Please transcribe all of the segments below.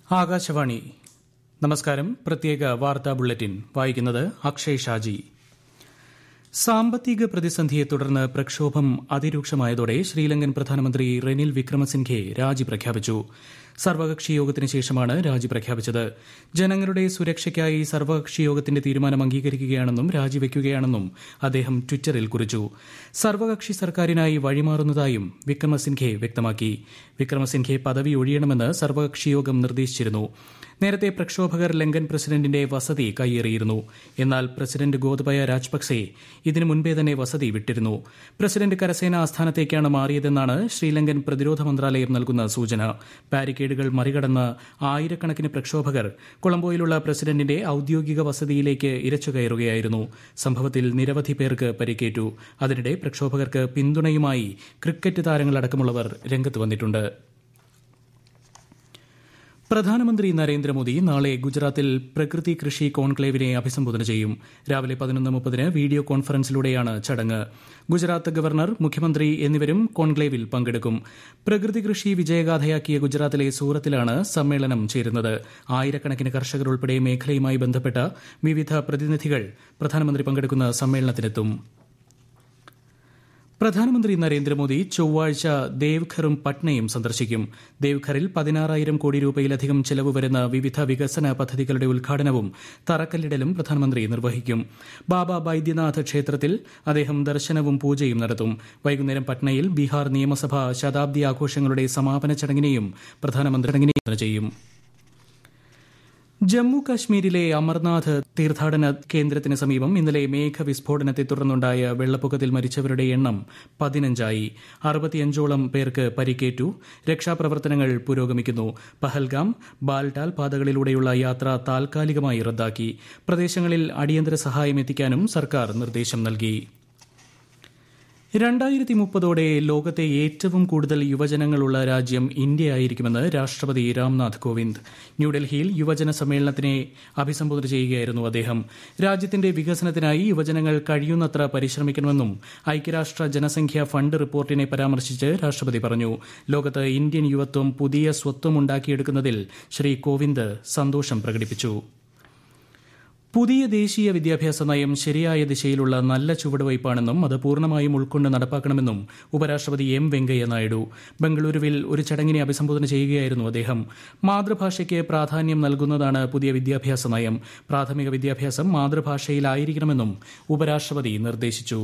ആകാശവാണി നമസ്കാരം പ്രത്യേക വാർത്താ ബുള്ളറ്റിൻ വായിക്കുന്നത് അക്ഷയ് ഷാജി സാമ്പത്തിക പ്രതിസന്ധിയെ തുടർന്ന് പ്രക്ഷോഭം അതിരൂക്ഷമായതോടെ ശ്രീലങ്കൻ പ്രധാനമന്ത്രി റെനിൽ വിക്രമസിംഘെ രാജി പ്രഖ്യാപിച്ചു സർവകക്ഷി യോഗത്തിന് ശേഷമാണ് രാജി പ്രഖ്യാപിച്ചത് ജനങ്ങളുടെ സുരക്ഷയ്ക്കായി സർവകക്ഷി യോഗത്തിന്റെ തീരുമാനം അംഗീകരിക്കുകയാണെന്നും രാജിവെക്കുകയാണെന്നും അദ്ദേഹം ട്വിറ്ററിൽ കുറിച്ചു സർവകക്ഷി സർക്കാരിനായി വഴിമാറുന്നതായും വിക്രമസിംഘെ വ്യക്തമാക്കി വിക്രമസിംഘെ പദവി ഒഴിയണമെന്ന് സർവകക്ഷി യോഗം നിർദ്ദേശിച്ചിരുന്നു നേരത്തെ പ്രക്ഷോഭകർ ലങ്കൻ പ്രസിഡന്റിന്റെ വസതി കയ്യേറിയിരുന്നു എന്നാൽ പ്രസിഡന്റ് ഗോതബയ രാജപക്സെ ഇതിനു മുൻപേ തന്നെ വസതി വിട്ടിരുന്നു പ്രസിഡന്റ് കരസേന ആസ്ഥാനത്തേക്കാണ് മാറിയതെന്നാണ് ശ്രീലങ്കൻ പ്രതിരോധ മന്ത്രാലയം നൽകുന്ന സൂചന ബാരിക്കേഡുകൾ മറികടന്ന് ആയിരക്കണക്കിന് പ്രക്ഷോഭകർ കൊളംബോയിലുള്ള പ്രസിഡന്റിന്റെ ഔദ്യോഗിക വസതിയിലേക്ക് ഇരച്ചുകയറുകയായിരുന്നു സംഭവത്തിൽ നിരവധി പേർക്ക് പരിക്കേറ്റു അതിനിടെ പ്രക്ഷോഭകർക്ക് പിന്തുണയുമായി ക്രിക്കറ്റ് താരങ്ങളടക്കമുള്ളവർ രംഗത്ത് വന്നിട്ടുണ്ട് പ്രധാനമന്ത്രി നരേന്ദ്രമോദി നാളെ ഗുജറാത്തിൽ പ്രകൃതി കൃഷി കോൺക്ലേവിനെ അഭിസംബോധന ചെയ്യും രാവിലെ പതിനൊന്ന് മുപ്പതിന് വീഡിയോ കോൺഫറൻസിലൂടെയാണ് ചടങ്ങ് ഗുജറാത്ത് ഗവർണർ മുഖ്യമന്ത്രി എന്നിവരും കോൺക്ലേവിൽ പങ്കെടുക്കും പ്രകൃതി കൃഷി വിജയഗാഥയാക്കിയ ഗുജറാത്തിലെ സൂറത്തിലാണ് സമ്മേളനം ചേരുന്നത് ആയിരക്കണക്കിന് കർഷകർ ഉൾപ്പെടെ മേഖലയുമായി ബന്ധപ്പെട്ട വിവിധ പ്രതിനിധികൾ പ്രധാനമന്ത്രി പങ്കെടുക്കുന്ന സമ്മേളനത്തിനെത്തും പ്രധാനമന്ത്രി നരേന്ദ്രമോദി ചൊവ്വാഴ്ച ദേവ്ഘറും പട്നയും സന്ദർശിക്കും ദേവ്ഘറിൽ പതിനാറായിരം കോടി രൂപയിലധികം ചെലവ് വരുന്ന വിവിധ വികസന പദ്ധതികളുടെ ഉദ്ഘാടനവും തറക്കല്ലിടലും പ്രധാനമന്ത്രി നിർവഹിക്കും ബാബ ബൈദ്യനാഥ് ക്ഷേത്രത്തിൽ അദ്ദേഹം ദർശനവും പൂജയും നടത്തും വൈകുന്നേരം പട്നയിൽ ബീഹാർ നിയമസഭാ ശതാബ്ദി ആഘോഷങ്ങളുടെ സമാപന ചടങ്ങിനെയും പ്രധാനമന്ത്രി ചെയ്യും ജമ്മു കാശ്മീരിലെ അമർനാഥ് തീർത്ഥാടന കേന്ദ്രത്തിന് സമീപം ഇന്നലെ മേഘവിസ്ഫോടനത്തെ തുടർന്നുണ്ടായ വെള്ളപ്പൊക്കത്തിൽ മരിച്ചവരുടെ എണ്ണം പതിനഞ്ചായി അറുപത്തിയഞ്ചോളം പേർക്ക് പരിക്കേറ്റു രക്ഷാപ്രവർത്തനങ്ങൾ പുരോഗമിക്കുന്നു പഹൽഗാം ബാൽടാൽ പാതകളിലൂടെയുള്ള യാത്ര താൽക്കാലികമായി റദ്ദാക്കി പ്രദേശങ്ങളിൽ അടിയന്തര സഹായം എത്തിക്കാനും സർക്കാർ നിർദ്ദേശം നൽകി രണ്ടായിരത്തി മുപ്പതോടെ ലോകത്തെ ഏറ്റവും കൂടുതൽ യുവജനങ്ങളുള്ള രാജ്യം ഇന്ത്യയായിരിക്കുമെന്ന് രാഷ്ട്രപതി രാംനാഥ് കോവിന്ദ് ന്യൂഡൽഹിയിൽ യുവജന സമ്മേളനത്തിനെ അഭിസംബോധന ചെയ്യുകയായിരുന്നു അദ്ദേഹം രാജ്യത്തിന്റെ വികസനത്തിനായി യുവജനങ്ങൾ കഴിയുന്നത്ര പരിശ്രമിക്കണമെന്നും ഐക്യരാഷ്ട്ര ജനസംഖ്യാ ഫണ്ട് റിപ്പോർട്ടിനെ പരാമർശിച്ച് രാഷ്ട്രപതി പറഞ്ഞു ലോകത്ത് ഇന്ത്യൻ യുവത്വം പുതിയ സ്വത്വം ഉണ്ടാക്കിയെടുക്കുന്നതിൽ ശ്രീ കോവിന്ദ് സന്തോഷം പ്രകടിപ്പിച്ചു പുതിയ ദേശീയ വിദ്യാഭ്യാസ നയം ശരിയായ ദിശയിലുള്ള നല്ല ചുവടുവയ്പ്പാണെന്നും അത് പൂർണ്ണമായും ഉൾക്കൊണ്ട് നടപ്പാക്കണമെന്നും ഉപരാഷ്ട്രപതി എം വെങ്കയ്യ നായിഡു ബംഗളൂരുവിൽ ഒരു ചടങ്ങിനെ അഭിസംബോധന ചെയ്യുകയായിരുന്നു അദ്ദേഹം മാതൃഭാഷയ്ക്ക് പ്രാധാന്യം നൽകുന്നതാണ് പുതിയ വിദ്യാഭ്യാസ നയം പ്രാഥമിക വിദ്യാഭ്യാസം മാതൃഭാഷയിലായിരിക്കണമെന്നും ഉപരാഷ്ട്രപതി നിർദ്ദേശിച്ചു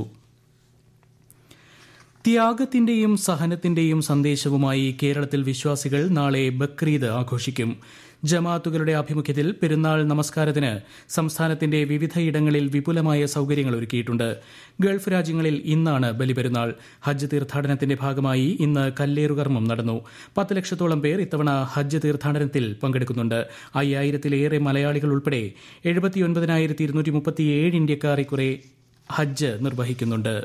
ത്യാഗത്തിന്റെയും സഹനത്തിന്റെയും സന്ദേശവുമായി കേരളത്തിൽ വിശ്വാസികൾ നാളെ ബക്രീദ് ആഘോഷിക്കും ജമാഅത്തുകളുടെ ആഭിമുഖ്യത്തിൽ പെരുന്നാൾ നമസ്കാരത്തിന് സംസ്ഥാനത്തിന്റെ വിവിധയിടങ്ങളിൽ വിപുലമായ സൌകര്യങ്ങൾ ഒരുക്കിയിട്ടുണ്ട് ഗൾഫ് രാജ്യങ്ങളിൽ ഇന്നാണ് ബലിപെരുന്നാൾ ഹജ്ജ് തീർത്ഥാടനത്തിന്റെ ഭാഗമായി ഇന്ന് കല്ലേറുകർമ്മം നടന്നു പത്ത് ലക്ഷത്തോളം പേർ ഇത്തവണ ഹജ്ജ് തീർത്ഥാടനത്തിൽ പങ്കെടുക്കുന്നുണ്ട് അയ്യായിരത്തിലേറെ മലയാളികൾ ഉൾപ്പെടെ എഴുപത്തിയൊൻപതിനായിരത്തി ഇരുന്നൂറ്റി മുപ്പത്തിയേഴ് ഇന്ത്യക്കാർ ഇക്കുറെ ഹജ്ജ് നിർവഹിക്കുന്നുണ്ട്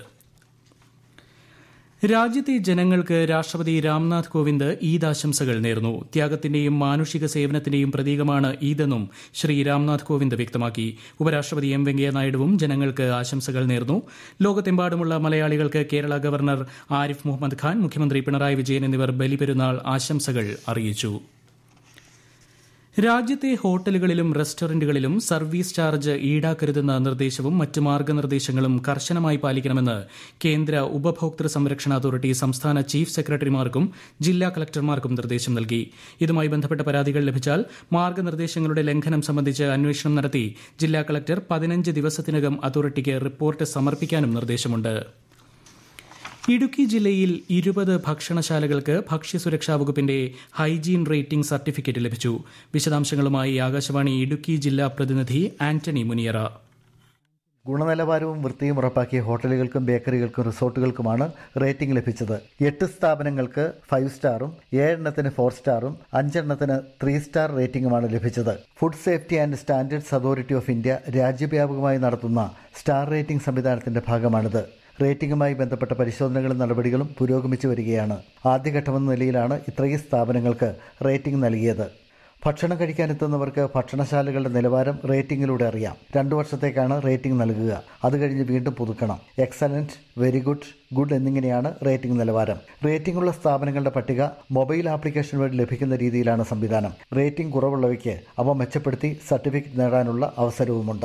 രാജ്യത്തെ ജനങ്ങൾക്ക് രാഷ്ട്രപതി രാംനാഥ് കോവിന്ദ് ഈദ് ആശംസകൾ നേർന്നു ത്യാഗത്തിന്റെയും മാനുഷിക സേവനത്തിന്റെയും പ്രതീകമാണ് ഈദെന്നും ശ്രീ രാംനാഥ് കോവിന്ദ് വ്യക്തമാക്കി ഉപരാഷ്ട്രപതി എം വെങ്കയ്യ നായിഡുവും ജനങ്ങൾക്ക് ആശംസകൾ നേർന്നു ലോകത്തെമ്പാടുമുള്ള മലയാളികൾക്ക് കേരള ഗവർണർ ആരിഫ് മുഹമ്മദ് ഖാൻ മുഖ്യമന്ത്രി പിണറായി വിജയൻ എന്നിവർ ബലിപെരുന്നാൾ ആശംസകൾ അറിയിച്ചു രാജ്യത്തെ ഹോട്ടലുകളിലും റെസ്റ്റോറന്റുകളിലും സർവീസ് ചാർജ് ഈടാക്കരുതെന്ന നിർദ്ദേശവും മറ്റ് മാർഗനിർദ്ദേശങ്ങളും കർശനമായി പാലിക്കണമെന്ന് കേന്ദ്ര ഉപഭോക്തൃ സംരക്ഷണ അതോറിറ്റി സംസ്ഥാന ചീഫ് സെക്രട്ടറിമാർക്കും ജില്ലാ കളക്ടർമാർക്കും നിർദ്ദേശം നൽകി ഇതുമായി ബന്ധപ്പെട്ട പരാതികൾ ലഭിച്ചാൽ മാർഗനിർദ്ദേശങ്ങളുടെ ലംഘനം സംബന്ധിച്ച് അന്വേഷണം നടത്തി ജില്ലാ കളക്ടർ പതിനഞ്ച് ദിവസത്തിനകം അതോറിറ്റിക്ക് റിപ്പോർട്ട് സമർപ്പിക്കാനും നിർദ്ദേശമുണ്ട് ഇടുക്കി ജില്ലയിൽ ഇരുപത് ഭക്ഷണശാലകൾക്ക് ഭക്ഷ്യസുരക്ഷാ വകുപ്പിന്റെ ഹൈജീൻ റേറ്റിംഗ് സർട്ടിഫിക്കറ്റ് ലഭിച്ചു വിശദാംശങ്ങളുമായി ആകാശവാണി ഇടുക്കി ജില്ലാ പ്രതിനിധി ആന്റണി മുനിയറ ഗുണനിലവാരവും വൃത്തിയും ഉറപ്പാക്കിയ ഹോട്ടലുകൾക്കും ബേക്കറികൾക്കും റിസോർട്ടുകൾക്കുമാണ് റേറ്റിംഗ് ലഭിച്ചത് എട്ട് സ്ഥാപനങ്ങൾക്ക് ഫൈവ് സ്റ്റാറും ഏഴെണ്ണത്തിന് ഫോർ സ്റ്റാറും അഞ്ചെണ്ണത്തിന് ത്രീ സ്റ്റാർ റേറ്റിംഗുമാണ് ലഭിച്ചത് food safety and standards authority of India രാജ്യവ്യാപകമായി നടത്തുന്ന സ്റ്റാർ റേറ്റിംഗ് സംവിധാനത്തിന്റെ ഭാഗമാണിത് റേറ്റിംഗുമായി ബന്ധപ്പെട്ട പരിശോധനകളും നടപടികളും പുരോഗമിച്ചു വരികയാണ് ആദ്യഘട്ടമെന്ന നിലയിലാണ് ഇത്രയും സ്ഥാപനങ്ങൾക്ക് റേറ്റിംഗ് നൽകിയത് ഭക്ഷണം കഴിക്കാനെത്തുന്നവർക്ക് ഭക്ഷണശാലകളുടെ നിലവാരം റേറ്റിംഗിലൂടെ അറിയാം രണ്ടു വർഷത്തേക്കാണ് റേറ്റിംഗ് നൽകുക അത് കഴിഞ്ഞ് വീണ്ടും പുതുക്കണം എക്സലന്റ് വെരി ഗുഡ് ഗുഡ് എന്നിങ്ങനെയാണ് റേറ്റിംഗ് നിലവാരം റേറ്റിംഗ് ഉള്ള സ്ഥാപനങ്ങളുടെ പട്ടിക മൊബൈൽ ആപ്ലിക്കേഷൻ വഴി ലഭിക്കുന്ന രീതിയിലാണ് സംവിധാനം റേറ്റിംഗ് കുറവുള്ളവയ്ക്ക് അവ മെച്ചപ്പെടുത്തി സർട്ടിഫിക്കറ്റ് നേടാനുള്ള അവസരവുമുണ്ട്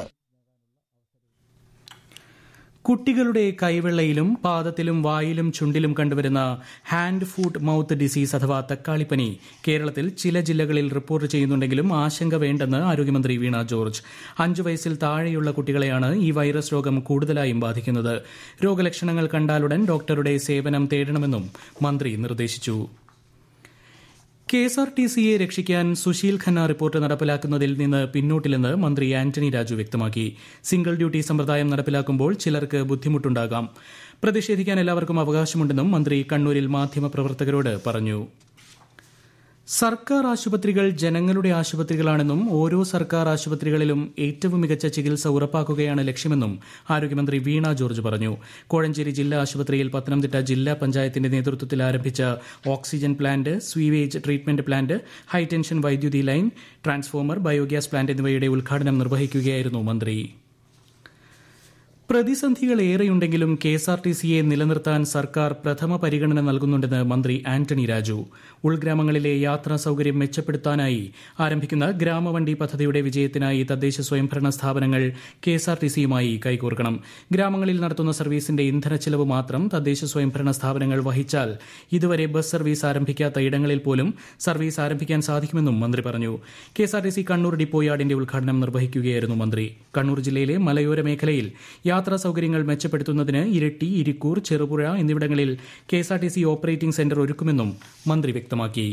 കുട്ടികളുടെ കൈവെള്ളയിലും പാദത്തിലും വായിലും ചുണ്ടിലും കണ്ടുവരുന്ന ഹാൻഡ് ഫുഡ് മൌത്ത് ഡിസീസ് അഥവാ തക്കാളിപ്പനി കേരളത്തിൽ ചില ജില്ലകളിൽ റിപ്പോർട്ട് ചെയ്യുന്നുണ്ടെങ്കിലും ആശങ്ക വേണ്ടെന്ന് ആരോഗ്യമന്ത്രി വീണ ജോർജ് അഞ്ചു വയസ്സിൽ താഴെയുള്ള കുട്ടികളെയാണ് ഈ വൈറസ് രോഗം കൂടുതലായും ബാധിക്കുന്നത് രോഗലക്ഷണങ്ങൾ കണ്ടാലുടൻ ഡോക്ടറുടെ സേവനം തേടണമെന്നും മന്ത്രി നിർദ്ദേശിച്ചു കെ എസ് ആർ ടി സിയെ രക്ഷിക്കാൻ സുശീൽ ഖന്ന റിപ്പോർട്ട് നടപ്പിലാക്കുന്നതിൽ നിന്ന് പിന്നോട്ടില്ലെന്ന് മന്ത്രി ആന്റണി രാജു വ്യക്തമാക്കി സിംഗിൾ ഡ്യൂട്ടി സമ്പ്രദായം നടപ്പിലാക്കുമ്പോൾ ചിലർക്ക് ബുദ്ധിമുട്ടുണ്ടാകാം പ്രതിഷേധിക്കാൻ എല്ലാവർക്കും അവകാശമുണ്ടെന്നും മന്ത്രി കണ്ണൂരിൽ മാധ്യമപ്രവർത്തകരോട് പറഞ്ഞു സർക്കാർ ആശുപത്രികൾ ജനങ്ങളുടെ ആശുപത്രികളാണെന്നും ഓരോ സർക്കാർ ആശുപത്രികളിലും ഏറ്റവും മികച്ച ചികിത്സ ഉറപ്പാക്കുകയാണ് ലക്ഷ്യമെന്നും ആരോഗ്യമന്ത്രി വീണ ജോർജ് പറഞ്ഞു കോഴഞ്ചേരി ജില്ലാ ആശുപത്രിയിൽ പത്തനംതിട്ട ജില്ലാ പഞ്ചായത്തിന്റെ നേതൃത്വത്തിൽ ആരംഭിച്ച oxygen plant sewage treatment plant high tension വൈദ്യുതി ലൈൻ ട്രാൻസ്ഫോമർ ബയോഗ്യാസ് പ്ലാന്റ് എന്നിവയുടെ ഉദ്ഘാടനം നിർവഹിക്കുകയായിരുന്നു മന്ത്രി പ്രതിസന്ധികൾ ഏറെയുണ്ടെങ്കിലും കെ എസ് ആർ ടി സിയെ നിലനിർത്താൻ സർക്കാർ പ്രഥമ പരിഗണന നൽകുന്നുണ്ടെന്ന് മന്ത്രി ആന്റണി രാജു ഉൾഗ്രാമങ്ങളിലെ യാത്രാ സൌകര്യം മെച്ചപ്പെടുത്താനായി ആരംഭിക്കുന്ന ഗ്രാമവണ്ടി പദ്ധതിയുടെ വിജയത്തിനായി തദ്ദേശ സ്വയംഭരണ സ്ഥാപനങ്ങൾ കെ എസ് ആർ ടി സിയുമായി കൈകോർക്കണം ഗ്രാമങ്ങളിൽ നടത്തുന്ന സർവീസിന്റെ ഇന്ധനച്ചെലവ് മാത്രം തദ്ദേശ സ്വയംഭരണ സ്ഥാപനങ്ങൾ വഹിച്ചാൽ ഇതുവരെ ബസ് സർവീസ് ആരംഭിക്കാത്ത ഇടങ്ങളിൽ പോലും സർവീസ് ആരംഭിക്കാൻ സാധിക്കുമെന്നും മന്ത്രി പറഞ്ഞു K S R T C Kannur depot യാർഡിന്റെ ഉദ്ഘാടനം നിർവഹിക്കുകയായിരുന്നു മന്ത്രി കണ്ണൂർ ജില്ലയിലെ മലയോര മേഖലയിൽ യാത്രാ സൌകര്യങ്ങൾ മെച്ചപ്പെടുത്തുന്നതിന് ഇരട്ടി ഇരിക്കൂർ ചെറുപുഴ എന്നിവിടങ്ങളിൽ K S R T C operating centre ഒരുക്കുമെന്നും മന്ത്രി വ്യക്തമാക്കി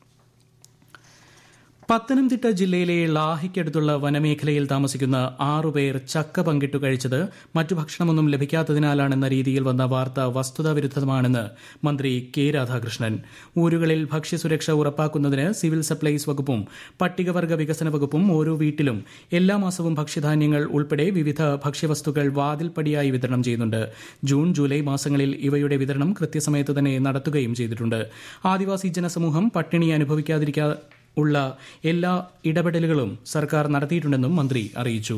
പത്തനംതിട്ട ജില്ലയിലെ ലാഹിക്കടുത്തുള്ള വനമേഖലയിൽ താമസിക്കുന്ന ആറുപേർ ചക്ക പങ്കിട്ടു കഴിച്ചത് മറ്റു ഭക്ഷണമൊന്നും ലഭിക്കാത്തതിനാലാണെന്ന രീതിയിൽ വന്ന വാർത്ത വസ്തുതാവിരുദ്ധമാണെന്ന് മന്ത്രി കെ രാധാകൃഷ്ണൻ ഊരുകളിൽ ഭക്ഷ്യസുരക്ഷ ഉറപ്പാക്കുന്നതിന് സിവിൽ സപ്ലൈസ് വകുപ്പും പട്ടികവർഗ വികസന വകുപ്പും ഓരോ വീട്ടിലും എല്ലാ മാസവും ഭക്ഷ്യധാന്യങ്ങൾ ഉൾപ്പെടെ വിവിധ ഭക്ഷ്യവസ്തുക്കൾ വാതിൽപ്പടിയായി വിതരണം ചെയ്യുന്നുണ്ട് ജൂൺ ജൂലൈ മാസങ്ങളിൽ ഇവയുടെ വിതരണം കൃത്യസമയത്ത് തന്നെ നടത്തുകയും ചെയ്തിട്ടുണ്ട് ആദിവാസി ജനസമൂഹം പട്ടിണി അനുഭവിക്കാതിരിക്കാ ഉള്ള എല്ലാ ഇടപെടലുകളും സർക്കാർ നടത്തിയിട്ടുണ്ടെന്നും മന്ത്രി അറിയിച്ചു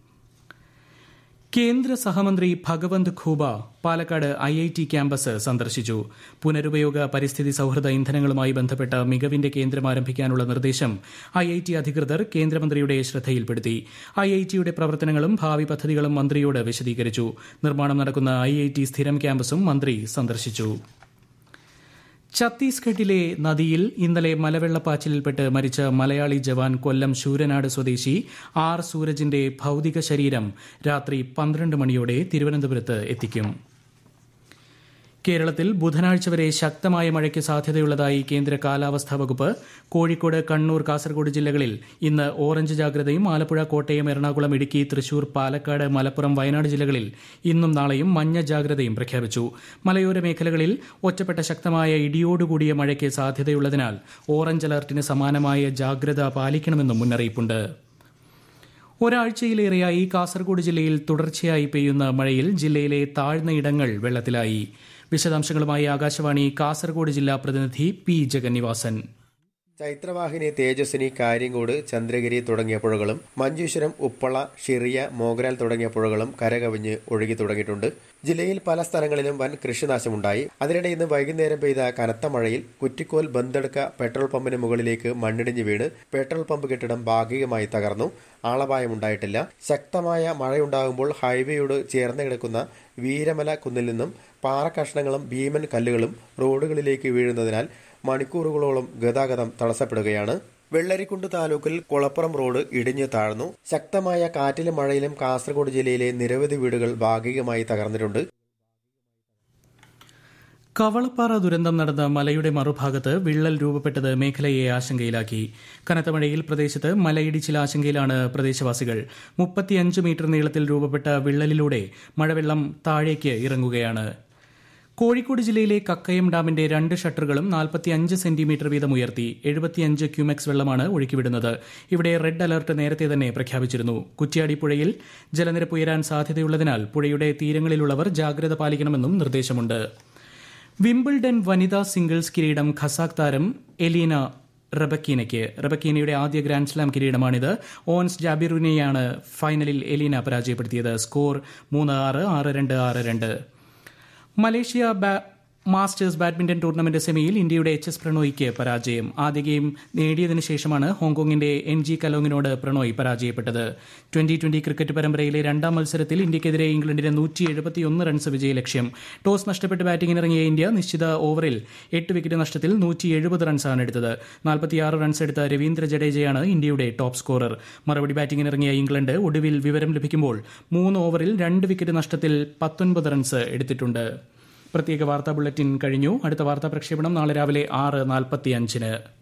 കേന്ദ്ര സഹമന്ത്രി Bhagwanth Khuba Palakkad I I T campus സന്ദർശിച്ചു പുനരുപയോഗ പരിസ്ഥിതി സൌഹൃദ ഇന്ധനങ്ങളുമായി ബന്ധപ്പെട്ട മികവിന്റെ കേന്ദ്രം ആരംഭിക്കാനുള്ള നിർദ്ദേശം ഐ ഐ ടി അധികൃതർ കേന്ദ്രമന്ത്രിയുടെ ശ്രദ്ധയിൽപ്പെടുത്തി ഐ ഐ ടിയുടെ പ്രവർത്തനങ്ങളും ഭാവി പദ്ധതികളും മന്ത്രിയോട് വിശദീകരിച്ചു നിർമ്മാണം നടക്കുന്ന ഐ ഐ ടി സ്ഥിരം ക്യാമ്പസും മന്ത്രി സന്ദർശിച്ചു ഛത്തീസ്ഗഡിലെ നദിയിൽ ഇന്നലെ മലവെള്ളപ്പാച്ചിലിൽപ്പെട്ട് മരിച്ച മലയാളി ജവാൻ കൊല്ലം ശൂരനാട് സ്വദേശി ആർ സൂരജിന്റെ ഭൌതിക ശരീരം രാത്രി പന്ത്രണ്ട് മണിയോടെ തിരുവനന്തപുരത്ത് എത്തിക്കും കേരളത്തിൽ ബുധനാഴ്ച വരെ ശക്തമായ മഴയ്ക്ക് സാധ്യതയുള്ളതായി കേന്ദ്ര കാലാവസ്ഥാ വകുപ്പ് കോഴിക്കോട് കണ്ണൂർ കാസർഗോഡ് ജില്ലകളിൽ ഇന്ന് ഓറഞ്ച് ജാഗ്രതയും ആലപ്പുഴ കോട്ടയം എറണാകുളം ഇടുക്കി തൃശൂർ പാലക്കാട് മലപ്പുറം വയനാട് ജില്ലകളിൽ ഇന്നും നാളെയും മഞ്ഞ ജാഗ്രതയും പ്രഖ്യാപിച്ചു മലയോര മേഖലകളിൽ ഒറ്റപ്പെട്ട ശക്തമായ ഇടിയോടുകൂടിയ മഴയ്ക്ക് സാധ്യതയുള്ളതിനാൽ ഓറഞ്ച് അലർട്ടിന് സമാനമായ ജാഗ്രത പാലിക്കണമെന്നും മുന്നറിയിപ്പുണ്ട് ഒരാഴ്ചയിലേറെയായി കാസർഗോഡ് ജില്ലയിൽ തുടർച്ചയായി പെയ്യുന്ന മഴയിൽ ജില്ലയിലെ താഴ്ന്ന ഇടങ്ങൾ വെള്ളത്തിലായി വിശദാംശങ്ങളുമായി ആകാശവാണി കാസർഗോഡ് ജില്ലാ പ്രതിനിധി പി ജഗന്നിവാസൻ ചൈത്രവാഹിനി തേജസ്വിനി കാര്യങ്കോട് ചന്ദ്രഗിരി തുടങ്ങിയ പുഴകളും മഞ്ചേശ്വരം ഉപ്പള ഷിറിയ മോഗ്രാൽ തുടങ്ങിയ പുഴകളും കരകവിഞ്ഞ് ഒഴുകി തുടങ്ങിയിട്ടുണ്ട് ജില്ലയിൽ പല സ്ഥലങ്ങളിലും വൻ കൃഷിനാശമുണ്ടായി അതിനിടെ ഇന്ന് വൈകുന്നേരം പെയ്ത കനത്ത മഴയിൽ കുറ്റിക്കോൽ ബന്തെടുക്ക പെട്രോൾ പമ്പിന് മുകളിലേക്ക് മണ്ണിടിഞ്ഞ് വീണ് പെട്രോൾ പമ്പ് കെട്ടിടം ഭാഗികമായി തകർന്നു ആളപായമുണ്ടായിട്ടില്ല ശക്തമായ മഴയുണ്ടാകുമ്പോൾ ഹൈവേയോട് ചേർന്ന് കിടക്കുന്ന വീരമല കുന്നിൽ നിന്നും പാറക്കഷ്ണങ്ങളും ഭീമൻ കല്ലുകളും റോഡുകളിലേക്ക് വീഴുന്നതിനാൽ മണിക്കൂറുകളോളം ഗതാഗതം തടസ്സപ്പെടുകയാണ് വെള്ളരിക്കുണ്ട് താലൂക്കിൽ കുളപ്പുറം റോഡ് ഇടിഞ്ഞു താഴ്ന്നു ശക്തമായ കാറ്റിലും മഴയിലും കാസർഗോഡ് ജില്ലയിലെ നിരവധി വീടുകൾ ഭാഗികമായി തകർന്നിട്ടുണ്ട് കവളപ്പാറ ദുരന്തം നടന്ന മലയുടെ മറുഭാഗത്ത് വിള്ളൽ രൂപപ്പെട്ടത് മേഖലയെ ആശങ്കയിലാക്കി കനത്ത മഴയിൽ പ്രദേശത്ത് മലയിടിച്ചിൽ ആശങ്കയിലാണ് പ്രദേശവാസികൾ മുപ്പത്തിയഞ്ച് മീറ്റർ നീളത്തിൽ രൂപപ്പെട്ട വിള്ളലിലൂടെ മഴവെള്ളം താഴേക്ക് ഇറങ്ങുകയാണ് കോഴിക്കോട് ജില്ലയിലെ കക്കയം ഡാമിന്റെ രണ്ട് ഷട്ടറുകളും നാൽപ്പത്തിയഞ്ച് സെന്റിമീറ്റർ വീതം ഉയർത്തി എഴുപത്തിയഞ്ച് ക്യൂമെക്സ് വെള്ളമാണ് ഒഴുക്കിവിടുന്നത് ഇവിടെ റെഡ് അലർട്ട് നേരത്തെ തന്നെ പ്രഖ്യാപിച്ചിരുന്നു കുറ്റ്യാടി പുഴയിൽ ജലനിരപ്പ് ഉയരാൻ സാധ്യതയുള്ളതിനാൽ പുഴയുടെ തീരങ്ങളിലുള്ളവർ ജാഗ്രത പാലിക്കണമെന്നും നിർദ്ദേശമുണ്ട് വിംബിൾഡൺ വനിതാ സിംഗിൾസ് കിരീടം ഖസാക് താരം എലീന റബക്കീനയ്ക്ക് റബക്കീനയുടെ ആദ്യ ഗ്രാൻഡ് സ്ലാം കിരീടമാണിത് ഓൻസ് ജാബിറുനെയാണ് ഫൈനലിൽ എലീന പരാജയപ്പെടുത്തിയത് സ്കോർ മൂന്ന് ആറ് ആറ് രണ്ട് ആറ് രണ്ട് മലേഷ്യ മാസ്റ്റേഴ്സ് ബാഡ്മിന്റൺ ടൂർണമെന്റ് സെമിയിൽ ഇന്ത്യയുടെ എച്ച് എസ് പ്രണോയ്ക്ക് പരാജയം ആദ്യ ഗെയിം നേടിയതിനു ശേഷമാണ് ഹോങ്കോങ്ങിന്റെ എൻ ജി കലോങ്ങിനോട് പ്രണോയ് പരാജയപ്പെട്ടത് ട്വന്റി ട്വന്റി ക്രിക്കറ്റ് പരമ്പരയിലെ രണ്ടാം മത്സരത്തിൽ ഇന്ത്യക്കെതിരെ ഇംഗ്ലണ്ടിന് നൂറ്റി എഴുപത്തിയൊന്ന് റൺസ് വിജയലക്ഷ്യം ടോസ് നഷ്ടപ്പെട്ട് ബാറ്റിംഗിനിറങ്ങിയ ഇന്ത്യ നിശ്ചിത ഓവറിൽ എട്ട് വിക്കറ്റ് നഷ്ടത്തിൽ നൂറ്റി എഴുപത് റൺസാണ് എടുത്തത് നാൽപ്പത്തിയാറ് റൺസ് എടുത്ത രവീന്ദ്ര ജഡേജയാണ് ഇന്ത്യയുടെ ടോപ്പ് സ്കോറർ മറുപടി ബാറ്റിംഗിനിറങ്ങിയ ഇംഗ്ലണ്ട് ഒടുവിൽ വിവരം ലഭിക്കുമ്പോൾ മൂന്ന് ഓവറിൽ രണ്ട് വിക്കറ്റ് നഷ്ടത്തിൽ പത്തൊൻപത് റൺസ് എടുത്തിട്ടുണ്ട് പ്രത്യേക വാർത്താ ബുള്ളറ്റിൻ കഴിഞ്ഞു അടുത്ത വാർത്താ പ്രക്ഷേപണം നാളെ രാവിലെ ആറ് നാൽപ്പത്തിയഞ്ചിന്